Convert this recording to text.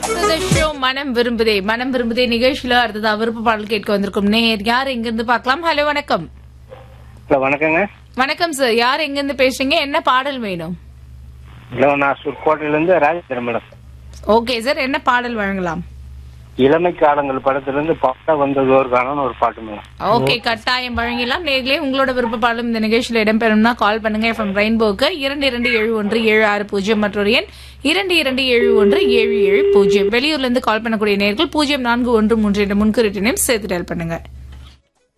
to the show மனம் விரும்புதே மனம் விரும்புதே நிகழ்ச்சியில அடுத்ததா விருப்ப பாடல் கேட்க வந்திருக்கும் நேர் யார் எங்க இருந்து பார்க்கலாம் ஹலோ வணக்கம் ஹலோ வணக்கங்க வணக்கம் சார் யார் எங்க இருந்து பேசுறீங்க என்ன பாடல் வேணும் ஹலோ நான் சுர்கோட்டையிலேருந்து ராஜேந்திரன் மேடம் ஓகே சார் என்ன பாடல் வழங்கலாம் இளமை காலங்கள் படத்திலிருந்து பாட்ட வந்தது ஒரு காணம்னு ஒரு பாட்டு மேடம் ஓகே கட்டாயம் வழங்கலாம் நேர்களே உங்களோட விருப்ப பாடலும் இந்த நிகழ்ச்சியில் இடம்பெறும்னா கால் பண்ணுங்க எஃப்எம் ரெயின்போக்கு இரண்டு இரண்டு ஏழு ஒன்று ஏழு ஆறு பூஜ்ஜியம் மற்றொரு எண் இரண்டு இரண்டு ஏழு ஒன்று ஏழு ஏழு பூஜ்ஜியம் வெளியூர்ல இருந்து கால் பண்ணக்கூடிய நேர்கள் பூஜ்ஜியம் நான்கு ஒன்று மூன்று என்ற முன்குறிட்டினையும் சேர்த்து டயல் பண்ணுங்க